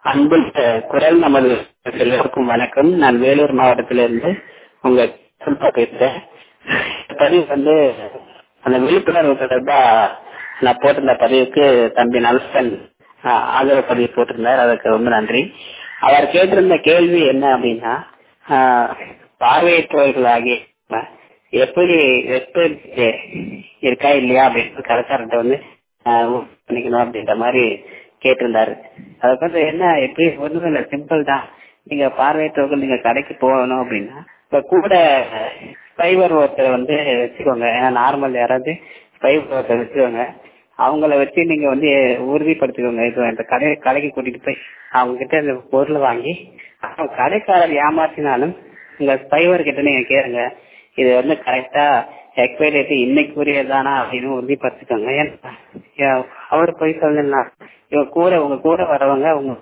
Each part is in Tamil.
அன்புள்ள குரல் நமது எல்லோருக்கும் வணக்கம் நான் வேலூர் மாவட்டத்திலிருந்து உங்க சுல்பா பேசுறேன் இந்த பதிவு வந்து அந்த விழிப்புணர்வு தொடர்பா நான் போட்டிருந்த பதிவுக்கு தம்பி நல்சன் ஆஹ், ஆதரவு பதிவு போட்டிருந்தார் அதுக்கு ரொம்ப நன்றி அவர் கேட்டிருந்த கேள்வி என்ன அப்படின்னா ஆஹ், பார்வையற்றவர்களாகிய நம்ம எப்படி எப்படி இருக்கா இல்லையா அப்படின்னு கடைக்காரர்கிட்ட வந்து ஆஹ், ஊ- பண்ணிக்கணும் அப்படின்ற மாதிரி கேட்டிருந்தாரு அதுக்கு வந்து என்ன எப்படி ஒண்ணுமே இல்ல சிம்பிள் தான் நீங்க பார்வையற்றவர்கள் நீங்க கடைக்கு போகணும் அப்படின்னா இப்ப கூட ஃபைபர் ஒருத்தர் வந்து வச்சுக்கோங்க ஏன்னா நார்மல் யாராவது ஃபைபர் ஒருத்தர் வச்சுக்கோங்க அவங்கள வச்சு நீங்க வந்து உறுதிப்படுத்திக்கோங்க இப்போ இந்த கடை கடைக்கு கூட்டிட்டு போய் அவங்க கிட்ட இந்த பொருளை வாங்கி அவங்க கடைக்காரர் ஏமாத்தினாலும் உங்க ஃபைபர் கிட்ட நீங்க கேளுங்க இது வந்து கரெக்டா எக்ஸ்பைரி டேட் இன்னைக்குரியதானா அப்படின்னு உறுதிப்படுத்திக்கோங்க ஏன்னா ஏன் அவர் போய் சொல்லணும்னா இவங்க கூட உங்க கூட வரவங்க உங்க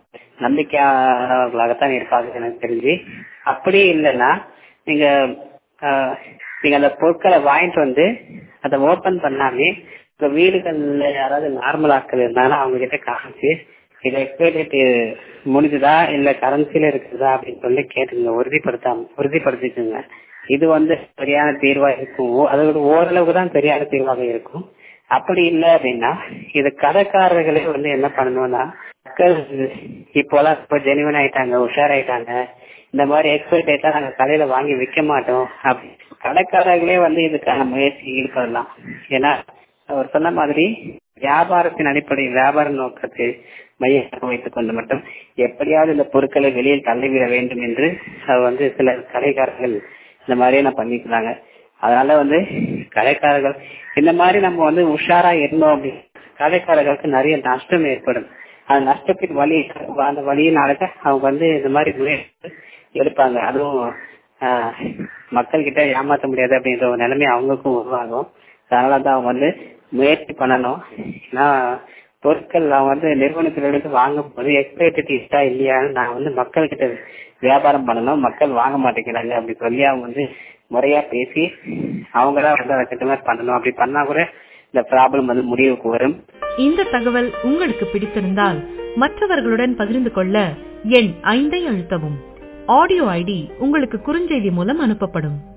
நம்பிக்கையாளர்களாகத்தான் இருப்பாங்க எனக்கு தெரிஞ்சு அப்படி இல்லைன்னா நீங்க ஆஹ், நீங்க அந்த பொருட்களை வாங்கிட்டு வந்து அதை ஓபன் பண்ணாமே உங்க வீடுகள்ல யாராவது நார்மல் ஆட்கள் இருந்தாங்கன்னா அவங்க கிட்ட காமிச்சு இது எக்ஸ்பைரி டேட் முடிஞ்சுதா இல்ல கரன்சில இருக்குதா அப்படின்னு சொல்லி கேட்டுங்க உறுதிப்படுத்தாம உறுதிப்படுத்திக்கோங்க இது வந்து சரியான தீர்வா இருக்கும் அதோட ஓரளவுக்கு தான் சரியான தீர்வாக இருக்கும் அப்படி இல்லை அப்படின்னா இது கடைக்காரர்களே வந்து என்ன பண்ணணும்னா மக்கள் இப்போலாம் இப்ப ஜெனிவன் ஆயிட்டாங்க உஷாராயிட்டாங்க இந்த மாதிரி எக்ஸ்பைரி டேட்டா நாங்க கடையில வாங்கி விற்க மாட்டோம் அப்படி கடைக்காரர்களே வந்து இதுக்கான முயற்சி ஈடுபடலாம் ஏன்னா அவர் சொன்ன மாதிரி வியாபாரத்தின் அடிப்படை வியாபார நோக்கத்தை மையமாக வைத்துக் கொண்டு மட்டும் எப்படியாவது இந்த பொருட்களை வெளியில் தள்ளிவிட வேண்டும் என்று அவர் வந்து சில கடைக்காரர்கள் இந்த மாதிரி நான் பண்ணிக்கிறாங்க அதனால வந்து கடைக்காரர்கள் இந்த மாதிரி நம்ம வந்து உஷாரா இருந்தோம் அப்படி கடைக்காரர்களுக்கு நிறைய நஷ்டம் ஏற்படும் அந்த நஷ்டத்தின் வழி அந்த வழியினால அவங்க வந்து இந்த மாதிரி முயற்சி எடுப்பாங்க அதுவும் ஆஹ், மக்கள் கிட்ட ஏமாத்த முடியாது அப்படின்ற ஒரு நிலைமை அவங்களுக்கும் உருவாகும் அதனால தான் அவங்க வந்து முயற்சி பண்ணணும் ஏன்னா பொருட்கள் அவங்க வந்து நிறுவனத்திலிருந்து வாங்கும் போது எக்ஸ்பைரி இருக்கா இல்லையான்னு நான் வந்து மக்கள் கிட்ட வியாபாரம் பண்ணணும் மக்கள் வாங்க மாட்டேங்கிறாங்க அப்படி சொல்லி அவங்க வந்து முறையா பேசி அவங்க தான் வந்து அதுக்கிட்ட மாதிரி பண்ணணும் அப்படி பண்ணா கூட இந்த ப்ராப்ளம் வந்து முடிவுக்கு வரும் இந்த தகவல் உங்களுக்கு பிடித்திருந்தால் மற்றவர்களுடன் பகிர்ந்து கொள்ள எண் ஐந்தை அழுத்தவும் ஆடியோ ஐடி உங்களுக்கு குறுஞ்செய்தி மூலம் அனுப்பப்படும்